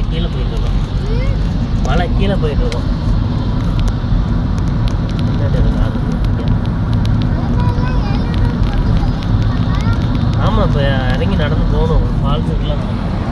கீழே போயிட்டு இருக்கோம் மலை கீழே போயிட்டு இருக்கோம் பின்னாடி இருக்கு, அது இருக்கு. ஆமா இப்போ இறங்கி நடந்து போகணும் ஃபால்ஸுக்குலாம்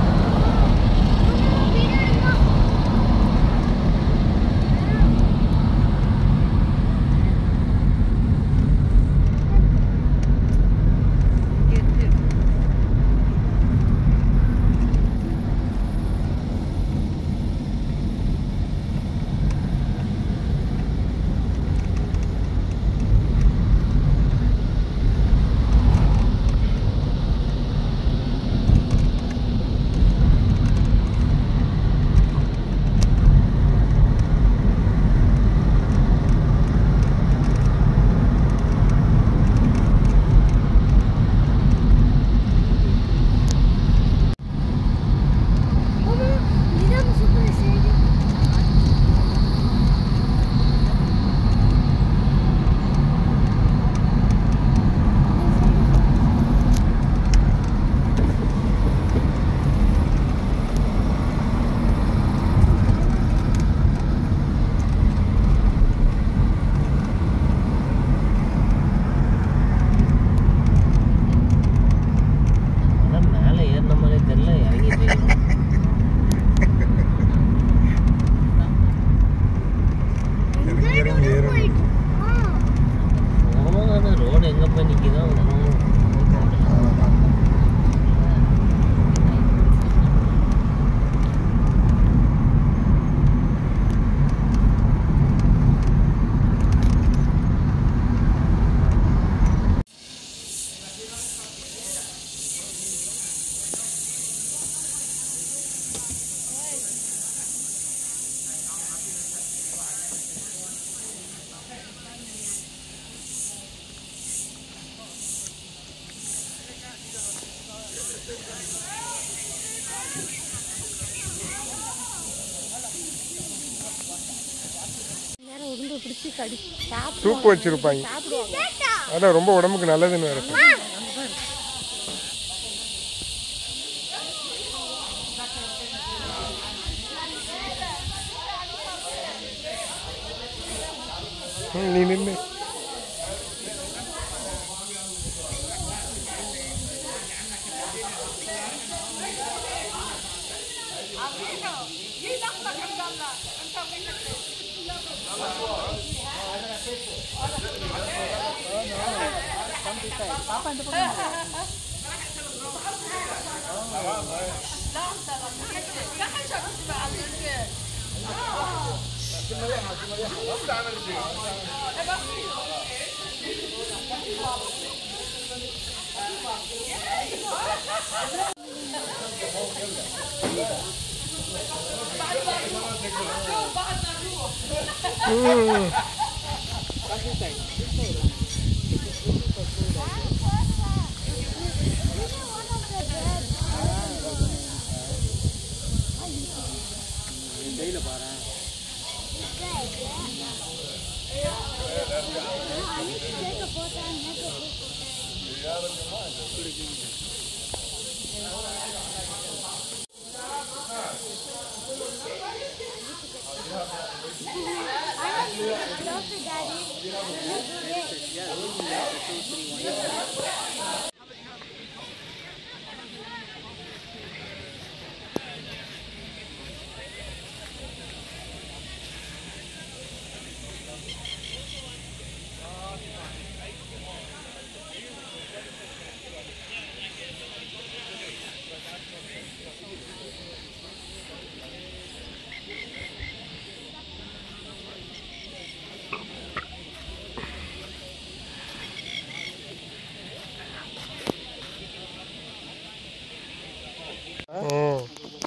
அதான் மேலே ஏறின மாதிரி தெரியல இறங்கி தெரியும் போகணும் ரோடு எங்கே போய் நிற்கிதோ நேரம் உருந்து பிடிச்சி கடி சாப்பிடுவாங்க சூப்பு வச்சிருப்பாங்க சாப்பிடுவாங்க அதான் ரொம்ப உடம்புக்கு நல்லதுன்னு வேற ம், நீ நில்லு ம். ம்.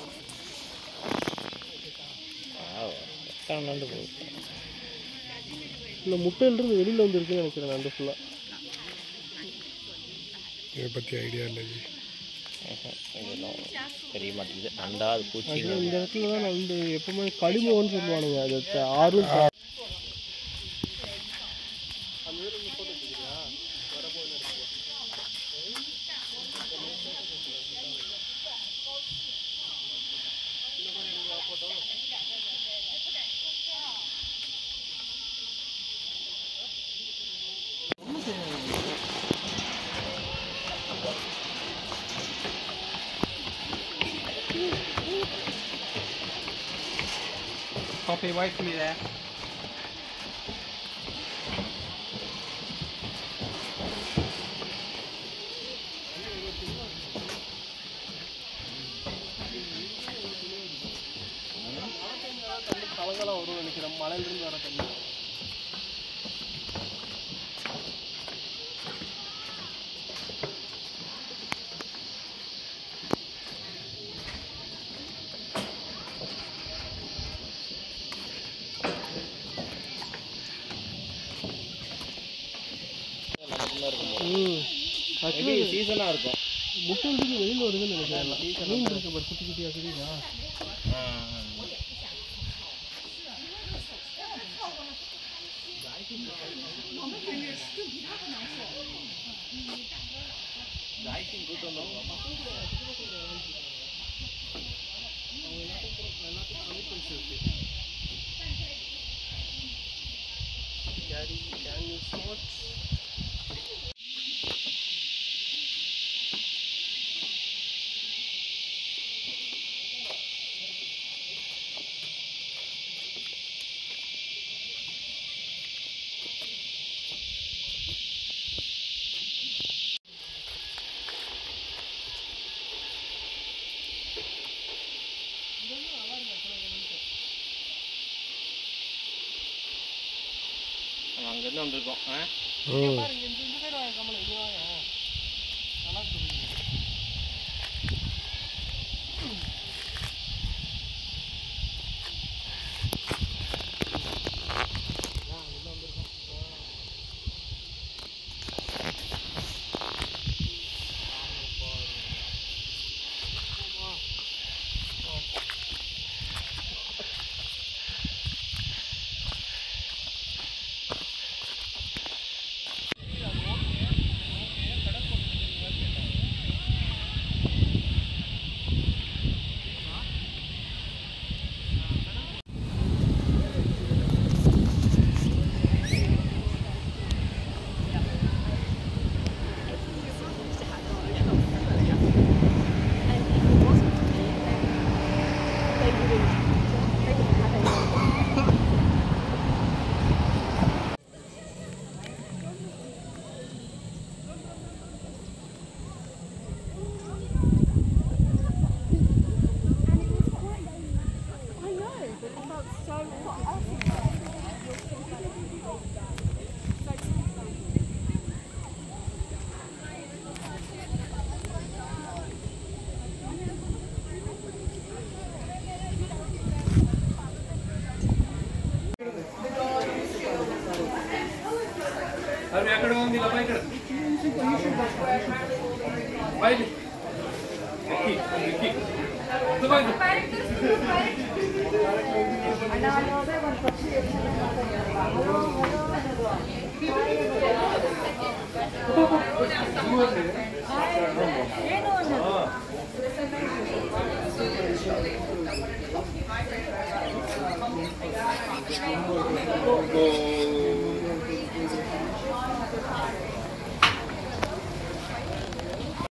நண்டு போகுது இந்த முட்டையிலிருந்து வெளியில் வந்துருக்குன்னு நினைக்கிறேன் நண்டு ஃபுல்லாக இதை பற்றி ஐடியா இல்லை ஜி இதெல்லாம் தெரிய மாட்டேங்குது நண்டா அது பூச்சி ஆக்சுவலாக இந்த இடத்துல தான் நண்டு எப்பவுமே களிமுகம்னு சொல்லுவானுங்க அது த- ஆறும் தா- ಕಾಫಿ ವೈಟ್ ಇದೆ கலங்கலாம் வரும் நினைக்கிறேன் மலையிலிருந்து வர தண்ணி ம் ஆக்சுவலி சீசனாக இருக்கும் முட்டை விட்டு வெளியில் வருதுன்னு நினைக்கிறேன் மீன் இருக்கு பாரு குட்டி குட்டியாக தெரியுதா அங்கேருந்து வந்திருக்கோம் ஆ I know, but it felt so hot. అవి ఎక్కడ ఉంది ఇలా ఇక్కడ బయట ఎక్కి ఎక్కి దుబాయ్ ஓ